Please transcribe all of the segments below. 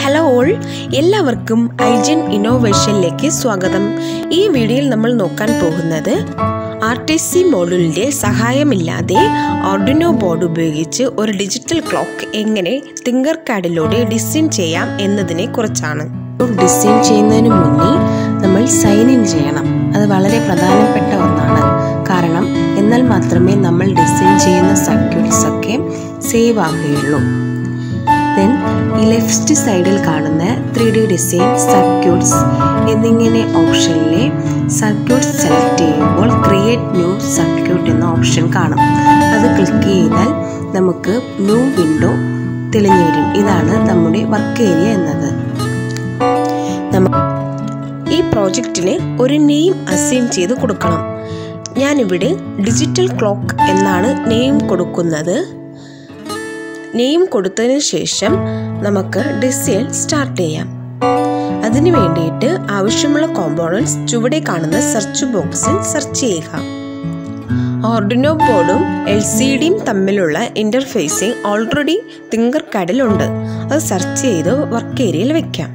hello all എല്ലാവർക്കും ഐജൻ ഇന്നോവേഷനിലേക്ക് സ്വാഗതം ഈ വീഡിയോയിൽ നമ്മൾ നോക്കാൻ പോകുന്നത് ആർ ടി സി മോഡലിൻ്റെ സഹായമില്ലാതെ ഓർഡിനോ ബോർഡ് ഉപയോഗിച്ച് ഒരു ഡിജിറ്റൽ ക്ലോക്ക് എങ്ങനെ തിങ്കർ കാർഡിലൂടെ ഡിസൈൻ ചെയ്യാം എന്നതിനെ കുറിച്ചാണ് ഡിസൈൻ ചെയ്യുന്നതിന് മുന്നേ നമ്മൾ സൈൻ ഇൻ ചെയ്യണം അത് വളരെ പ്രധാനപ്പെട്ട ഒന്നാണ് കാരണം എന്നാൽ മാത്രമേ നമ്മൾ ഡിസൈൻ ചെയ്യുന്ന സർക്യൂട്ട്സ് ഒക്കെ സേവ് ആകുകയുള്ളൂ ദെൻ ഈ ലെഫ്റ്റ് സൈഡിൽ കാണുന്ന ത്രീ ഡി ഡിസൈൻ സർക്യൂട്ട്സ് എന്നിങ്ങനെ ഓപ്ഷനിലെ സർക്യൂട്ട്സ് സെലക്ട് ചെയ്യുമ്പോൾ ക്രിയേറ്റ് ന്യൂ സർക്യൂട്ട് എന്ന ഓപ്ഷൻ കാണും അത് ക്ലിക്ക് ചെയ്താൽ നമുക്ക് ന്യൂ വിൻഡോ തെളിഞ്ഞു വരും ഇതാണ് നമ്മുടെ വർക്ക് ഏരിയ എന്നത് ഈ പ്രോജക്റ്റിന് ഒരു നെയിം അസൈൻ ചെയ്ത് കൊടുക്കണം ഞാനിവിടെ ഡിജിറ്റൽ ക്ലോക്ക് എന്നാണ് നെയിം കൊടുക്കുന്നത് നെയിം കൊടുത്തതിന് ശേഷം നമുക്ക് ഡിസൈൻ സ്റ്റാർട്ട് ചെയ്യാം അതിനു വേണ്ടിയിട്ട് ആവശ്യമുള്ള കോമ്പോണൻസ് ചുവടെ കാണുന്ന സെർച്ച് ബോക്സിൽ സെർച്ച് ചെയ്യുക ഓർഡിനോ ബോർഡും എൽ സി ഡിയും തമ്മിലുള്ള ഇൻ്റർഫേസിംഗ് ഓൾറെഡി തിങ്കർ കാഡിലുണ്ട് അത് സെർച്ച് ചെയ്ത് വർക്ക് ഏരിയയിൽ വെക്കാം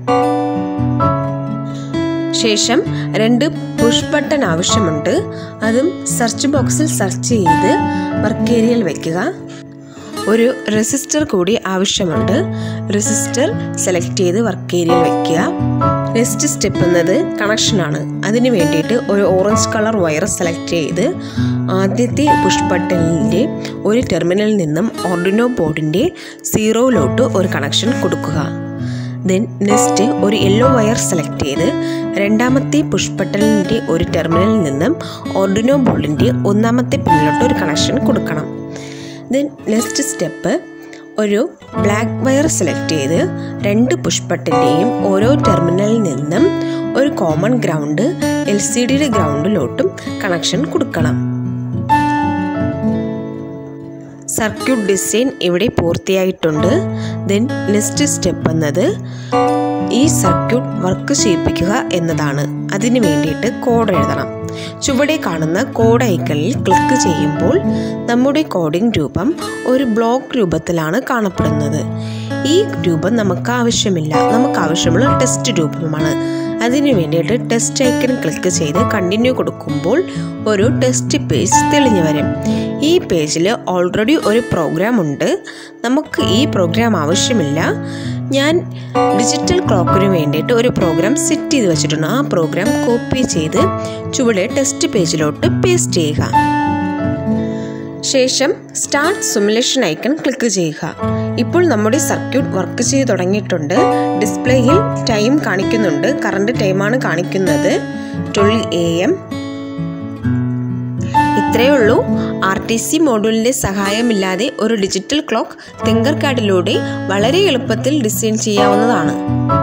ശേഷം രണ്ട് പുഷ് ബട്ടൺ ആവശ്യമുണ്ട് അതും സെർച്ച് ബോക്സിൽ സെർച്ച് ചെയ്ത് വർക്ക് ഏരിയയിൽ വെക്കുക ഒരു റെസിസ്റ്റർ കൂടി ആവശ്യമുണ്ട് റെസിസ്റ്റർ സെലക്ട് ചെയ്ത് വർക്ക് ഏരിയയിൽ വെക്കുക നെക്സ്റ്റ് സ്റ്റെപ്പ് എന്നത് കണക്ഷനാണ് അതിന് വേണ്ടിയിട്ട് ഒരു ഓറഞ്ച് കളർ വയർ സെലക്ട് ചെയ്ത് ആദ്യത്തെ പുഷ് ബട്ടണിൻ്റെ ഒരു ടെർമിനലിൽ നിന്നും ഓർഡിനോ ബോർഡിൻ്റെ സീറോയിലോട്ട് ഒരു കണക്ഷൻ കൊടുക്കുക ദെൻ നെക്സ്റ്റ് ഒരു യെല്ലോ വയർ സെലക്ട് ചെയ്ത് രണ്ടാമത്തെ പുഷ് ബട്ടണിൻ്റെ ഒരു ടെർമിനലിൽ നിന്നും ഓർഡിനോ ബോർഡിൻ്റെ ഒന്നാമത്തെ പിന്നിലോട്ട് ഒരു കണക്ഷൻ കൊടുക്കണം ദെൻ നെക്സ്റ്റ് സ്റ്റെപ്പ് ഒരു ബ്ലാക്ക് വയർ സെലക്ട് ചെയ്ത് രണ്ട് പുഷ് ബട്ടൻ്റെയും ഓരോ ടെർമിനലിൽ നിന്നും ഒരു കോമൺ ഗ്രൗണ്ട് എൽ സി ഡിയുടെ ഗ്രൗണ്ടിലോട്ടും കണക്ഷൻ കൊടുക്കണം സർക്യൂട്ട് ഡിസൈൻ ഇവിടെ പൂർത്തിയായിട്ടുണ്ട് ദെൻ നെക്സ്റ്റ് സ്റ്റെപ്പ് എന്നത് ഈ സർക്യൂട്ട് വർക്ക് ചെയ്യിപ്പിക്കുക എന്നതാണ് അതിന് വേണ്ടിയിട്ട് കോഡ് എഴുതണം ചുവടെ കാണുന്ന കോഡ് ഐക്കണിൽ ക്ലിക്ക് ചെയ്യുമ്പോൾ നമ്മുടെ കോഡിംഗ് രൂപം ഒരു ബ്ലോക്ക് രൂപത്തിലാണ് കാണപ്പെടുന്നത് ഈ രൂപം നമുക്ക് ആവശ്യമില്ല നമുക്ക് ആവശ്യമുള്ള ടെസ്റ്റ് രൂപമാണ് അതിനു വേണ്ടിയിട്ട് ടെസ്റ്റ് ഐക്കൺ ക്ലിക്ക് ചെയ്ത് കണ്ടിന്യൂ കൊടുക്കുമ്പോൾ ഒരു ടെസ്റ്റ് പേജ് തെളിഞ്ഞു വരും ഈ പേജിൽ ഓൾറെഡി ഒരു പ്രോഗ്രാം ഉണ്ട് നമുക്ക് ഈ പ്രോഗ്രാം ആവശ്യമില്ല ഞാൻ ഡിജിറ്റൽ ക്ലോക്കിന് വേണ്ടിയിട്ട് ഒരു പ്രോഗ്രാം സെറ്റ് ചെയ്ത് വെച്ചിട്ടുണ്ട് ആ പ്രോഗ്രാം കോപ്പി ചെയ്ത് ചുവടെ ടെസ്റ്റ് പേജിലോട്ട് പേസ്റ്റ് ചെയ്യുക ശേഷം സ്റ്റാർട്ട് സിമുലേഷൻ ഐക്കൺ ക്ലിക്ക് ചെയ്യുക ഇപ്പോൾ നമ്മുടെ സർക്യൂട്ട് വർക്ക് ചെയ്ത് തുടങ്ങിയിട്ടുണ്ട് ഡിസ്പ്ലേയിൽ ടൈം കാണിക്കുന്നുണ്ട് കറണ്ട് ടൈമാണ് കാണിക്കുന്നത് ട്വൽവ് എ എം ഇത്രയേ ഉള്ളൂ ആർ ടി സി മോഡ്യൂളിൻ്റെ സഹായമില്ലാതെ ഒരു ഡിജിറ്റൽ ക്ലോക്ക് തിങ്കർ കാർഡിലൂടെ വളരെ എളുപ്പത്തിൽ ഡിസൈൻ ചെയ്യാവുന്നതാണ്